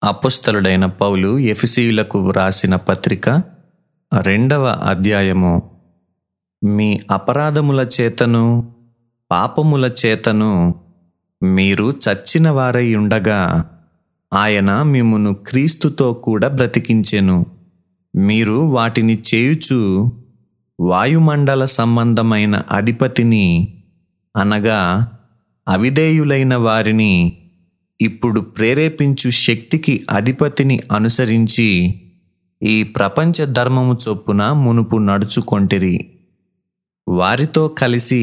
అపుస్తలుడైన పౌలు ఎఫెసీయులకు వ్రాసిన పత్రిక రెండవ అధ్యాయము మీ అపరాధముల చేతను పాపముల చేతను మీరు చచ్చిన వారై ఉండగా ఆయన మిమ్మును క్రీస్తుతో కూడా బ్రతికించెను మీరు వాటిని చేయుచు వాయుమండల సంబంధమైన అధిపతిని అనగా అవిధేయులైన వారిని ఇప్పుడు ప్రేరేపించు శక్తికి అధిపతిని అనుసరించి ఈ ప్రపంచ ధర్మము చొప్పున మునుపు నడుచుకొంటిరి వారితో కలిసి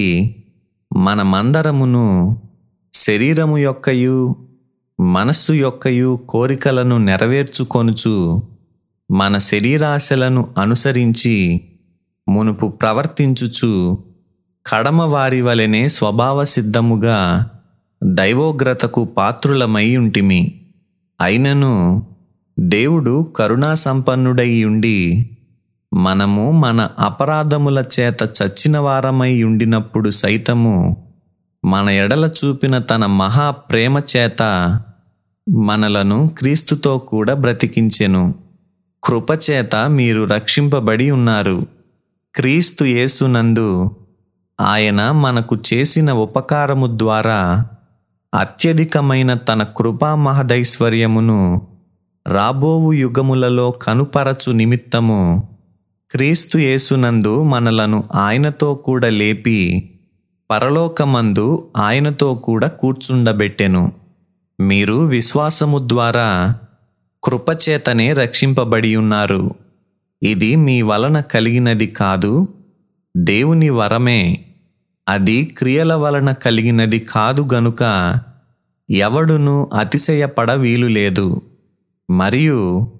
మనమందరమును శరీరము యొక్కయు మనస్సు యొక్కయు కోరికలను నెరవేర్చుకొనుచు మన శరీరాశలను అనుసరించి మునుపు ప్రవర్తించుచు కడమ వారి వలెనే స్వభావ సిద్ధముగా దైవోగ్రతకు పాత్రులమై ఉంటిమి అయినను దేవుడు కరుణా సంపన్నుడై ఉండి మనము మన అపరాధముల చేత చచ్చిన వారమై ఉండినప్పుడు సైతము మన ఎడల చూపిన తన మహా ప్రేమ చేత మనలను క్రీస్తుతో కూడా బ్రతికించెను కృపచేత మీరు రక్షింపబడి ఉన్నారు క్రీస్తు యేసునందు ఆయన మనకు చేసిన ఉపకారము ద్వారా అత్యధికమైన తన కృపా మహదైశ్వర్యమును రాబోవు యుగములలో కనుపరచు నిమిత్తము క్రీస్తు యేసునందు మనలను ఆయనతో కూడా లేపి పరలోకమందు ఆయనతో కూడా కూర్చుండబెట్టెను మీరు విశ్వాసము ద్వారా కృపచేతనే రక్షింపబడి ఉన్నారు ఇది మీ వలన కలిగినది కాదు దేవుని వరమే అది క్రియల వలన కలిగినది కాదు గనుక ఎవడును అతిశయపడ వీలు లేదు మరియు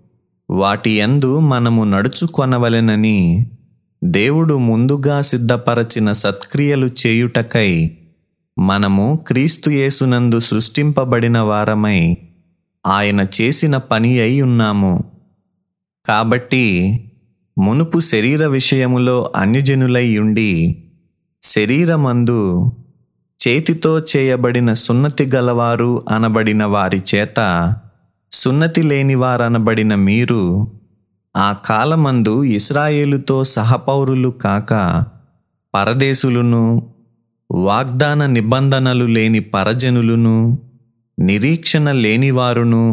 వాటి యందు మనము నడుచుకొనవలెనని దేవుడు ముందుగా సిద్ధపరచిన సత్క్రియలు చేయుటకై మనము క్రీస్తు యేసునందు సృష్టింపబడిన వారమై ఆయన చేసిన పని అయి ఉన్నాము కాబట్టి మునుపు శరీర విషయములో అన్యజనులై ఉండి శరీరమందు చేతితో చేయబడిన సున్నతి గలవారు అనబడిన వారి చేత సున్నతి లేనివారనబడిన మీరు ఆ కాలమందు ఇస్రాయేలుతో సహపౌరులు కాక పరదేశులును వాగ్దాన నిబంధనలు లేని పరజనులును నిరీక్షణ లేనివారును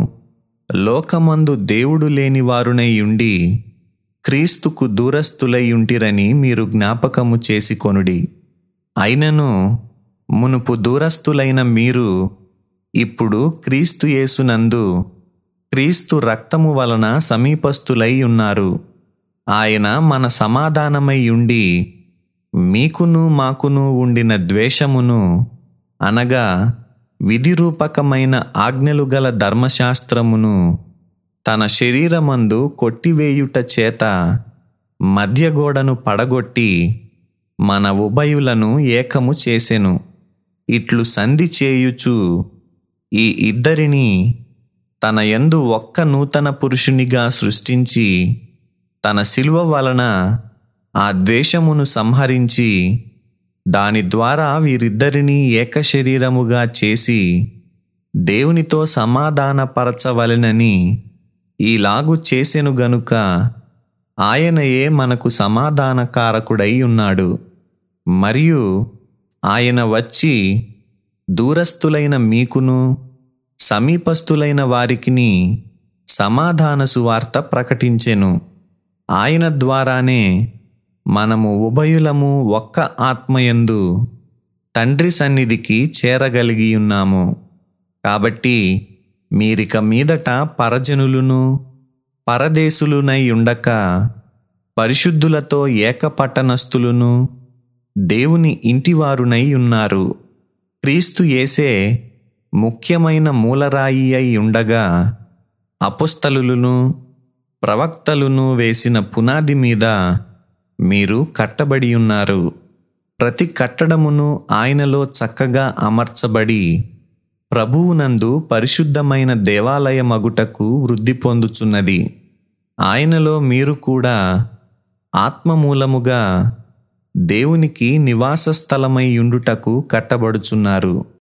లోకమందు దేవుడు లేనివారునై ఉండి క్రీస్తుకు దూరస్థులై ఉంటిరని మీరు జ్ఞాపకము చేసుకొనుడి అయినను మునుపు దూరస్థులైన మీరు ఇప్పుడు క్రీస్తు యేసునందు క్రీస్తు రక్తము వలన సమీపస్థులై ఉన్నారు ఆయన మన సమాధానమై ఉండి మీకును మాకును ఉండిన ద్వేషమును అనగా విధిరూపకమైన ఆజ్ఞలు గల ధర్మశాస్త్రమును తన శరీరమందు కొట్టివేయుట చేత మధ్యగోడను పడగొట్టి మన ఉభయులను ఏకము చేసెను ఇట్లు సంధి చేయుచు ఈ ఇద్దరిని తన యందు ఒక్క నూతన పురుషునిగా సృష్టించి తన శిలువ వలన ఆ ద్వేషమును సంహరించి దాని ద్వారా వీరిద్దరినీ ఏక శరీరముగా చేసి దేవునితో సమాధానపరచవలెనని ఈలాగు చేసెను గనుక ఆయనయే మనకు సమాధానకారకుడై ఉన్నాడు మరియు ఆయన వచ్చి దూరస్థులైన మీకును సమీపస్థులైన వారికిని సమాధాన సువార్త ప్రకటించెను ఆయన ద్వారానే మనము ఉభయులము ఒక్క ఆత్మయందు తండ్రి సన్నిధికి చేరగలిగి ఉన్నాము కాబట్టి మీరిక మీదట పరజనులును పరదేశులునై ఉండక పరిశుద్ధులతో ఏకపట్టణస్థులును దేవుని ఇంటివారునై ఉన్నారు క్రీస్తు యేసే ముఖ్యమైన మూలరాయి అయి ఉండగా అపుస్తలులను ప్రవక్తలును వేసిన పునాది మీద మీరు కట్టబడి ఉన్నారు ప్రతి కట్టడమును ఆయనలో చక్కగా అమర్చబడి ప్రభువునందు పరిశుద్ధమైన దేవాలయమగుటకు వృద్ధి పొందుచున్నది ఆయనలో మీరు కూడా ఆత్మమూలముగా దేవునికి నివాస స్థలమై ఉండుటకు కట్టబడుచున్నారు